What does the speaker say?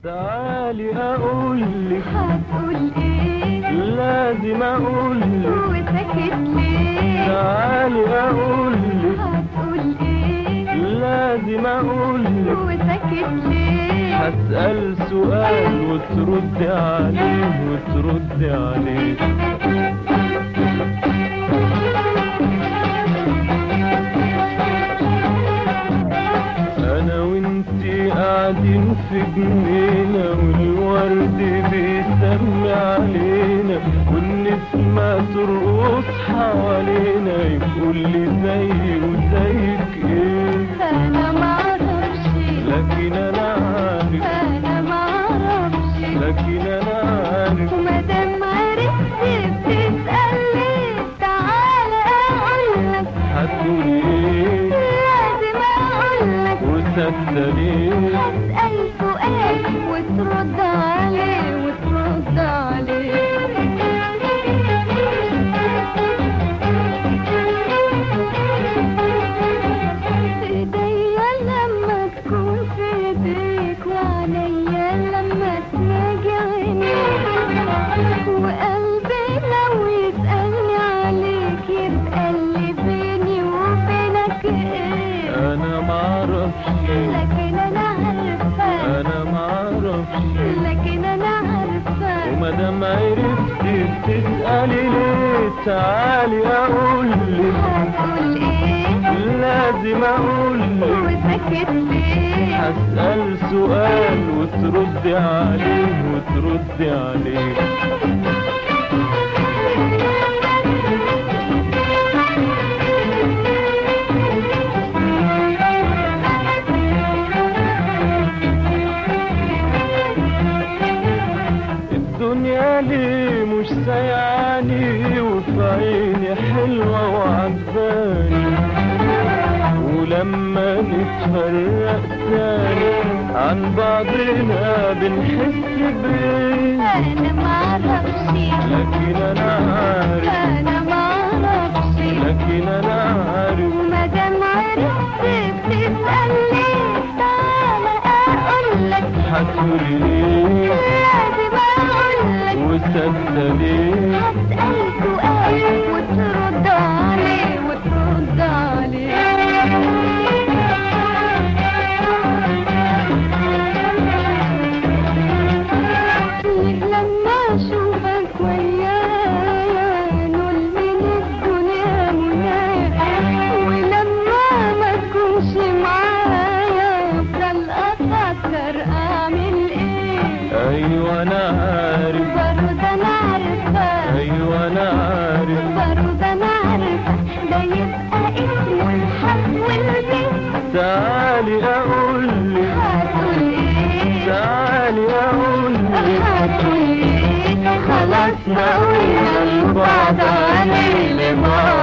تعالي اقولك هتقول ايه لازم اقولك وساكت ليه تعالي اقولك هتقول ايه لازم اقولك وساكت ليه هسأل سؤال وترد عليه وترد عليه انا وانتي قاعدين في جنينة والورد بيسمي علينا والنسمة ترقص حوالينا يقول لي زي وزيك ايه انا معرفش لكن انا عارف انا معرفش لكن انا عارف ومادام عرفت بتسأل ليه تعالى اقولك هتقول ايه لازم اقولك وسكتة ليه هسأل سؤال وترد عليه وترد عليه ايديا لما تكون في ايديك وعليا لما تناجي عينيك وقلبي لو يسألني عليك يبقى اللي بيني وبينك ايه انا معرفش لكن انا عارفة انا معرفش لكن انا عارفة ومادام عرفتي بتسألي ليه تعالي اقولك هتقول ايه لازم اقولك وسكت ليه هسأل سؤال وتردي عليه وتردي عليه الدنيا ليه مش سايعاني وفي عيني حلوة وعجباني ولما نتفرق تاني عن بعضنا بنحس بيه انا معرفش لكن انا عارف انا معرفش لكن انا عارف ومادام عرفت بتسأل ليه تعالى اقولك هتقولي ايه لازم اقولك وسكتة ليه هسأل سؤال وترد عليه وترد عليه لما اشوفك ويايا نقول من الدنيا منايا ولما ما تكونش معايا افضل افكر اعمل ايه ايوه انا عارف برضه انا عارفه ايوه انا عارف برضه انا عارفه ده يبقى اسمه الحب والبيت تعالي اقولك هتقول ايه تعالي اقولك هتقول ايه خلاص ما قلنا لبعض عليه لبعض